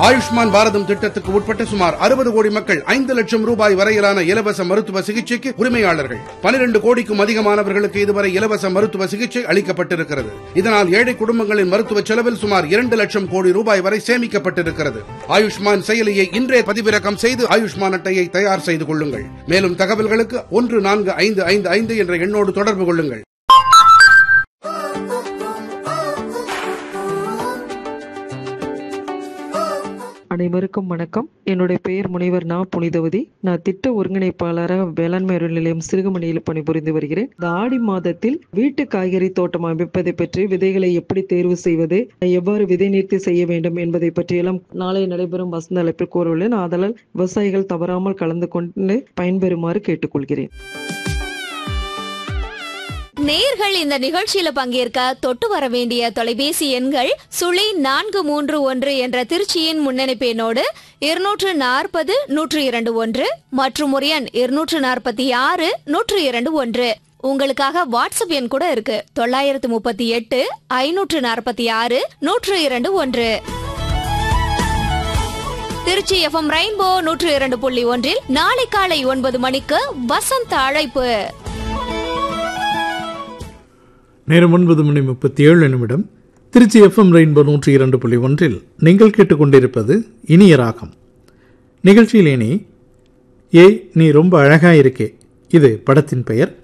ஆயுஷ்மான் பாரதம் திட்டத்துக்கு உட்பட்ட சுமார் அறுபது கோடி மக்கள் ஐந்து லட்சம் ரூபாய் வரையிலான இலவச மருத்துவ சிகிச்சைக்கு உரிமையாளர்கள் பனிரெண்டு கோடிக்கும் அதிகமானவர்களுக்கு இதுவரை இலவச மருத்துவ சிகிச்சை அளிக்கப்பட்டிருக்கிறது இதனால் ஏழை குடும்பங்களின் மருத்துவ செலவில் சுமார் இரண்டு லட்சம் கோடி ரூபாய் வரை சேமிக்கப்பட்டிருக்கிறது ஆயுஷ்மான் செயலியை இன்றே பதிவிறக்கம் செய்து ஆயுஷ்மான் அட்டையை தயார் செய்து கொள்ளுங்கள் மேலும் தகவல்களுக்கு ஒன்று நான்கு ஐந்து ஐந்து ஐந்து என்ற எண்ணோடு தொடர்பு கொள்ளுங்கள் அனைவருக்கும் வணக்கம் என்னுடைய பெயர் முனைவர் நா புனிதவதி நான் திட்ட ஒருங்கிணைப்பாளராக வேளாண்மை அறிவியல் நிலையம் சிறுகமணியில் பணிபுரிந்து வருகிறேன் இந்த ஆடி மாதத்தில் வீட்டு காய்கறி தோட்டம் அமைப்பதை பற்றி விதைகளை எப்படி தேர்வு செய்வது எவ்வாறு விதை நீர்த்தி செய்ய வேண்டும் என்பதை பற்றியெல்லாம் நாளை நடைபெறும் வசந்த அழைப்பில் கூறவுள்ளேன் ஆதலால் விவசாயிகள் தவறாமல் கலந்து கொண்டு பயன்பெறுமாறு கேட்டுக்கொள்கிறேன் நேர்கள் இந்த நிகழ்ச்சியில பங்கேற்க தொட்டு வர வேண்டிய தொலைபேசி எண்கள் சுழி நான்கு மூன்று ஒன்று என்ற திருச்சியின் முன்னணிப்பு எண்ணோடு இருநூற்று நாற்பது நூற்று இரண்டு ஒன்று மற்றும் ஒரு எண் இருநூற்று நாற்பத்தி ஆறு நூற்று இரண்டு ஒன்று உங்களுக்காக வாட்ஸ்அப் எண் கூட இருக்கு தொள்ளாயிரத்து முப்பத்தி எட்டு ஐநூற்று நாற்பத்தி ஆறு நூற்று இரண்டு ஒன்று திருச்சி எஃப்எம் ரெயின்போ நூற்று இரண்டு புள்ளி ஒன்றில் நாளை காலை ஒன்பது மணிக்கு வசந்த அழைப்பு நேரம் ஒன்பது மணி முப்பத்தி ஏழு நிமிடம் திருச்சி எஃப்எம் ரெயின்போ நூற்றி இரண்டு புள்ளி ஒன்றில் நீங்கள் கேட்டுக்கொண்டிருப்பது இனிய ராகம் நிகழ்ச்சியில் இனி ஏய் நீ ரொம்ப அழகா இருக்கே இது படத்தின் பெயர்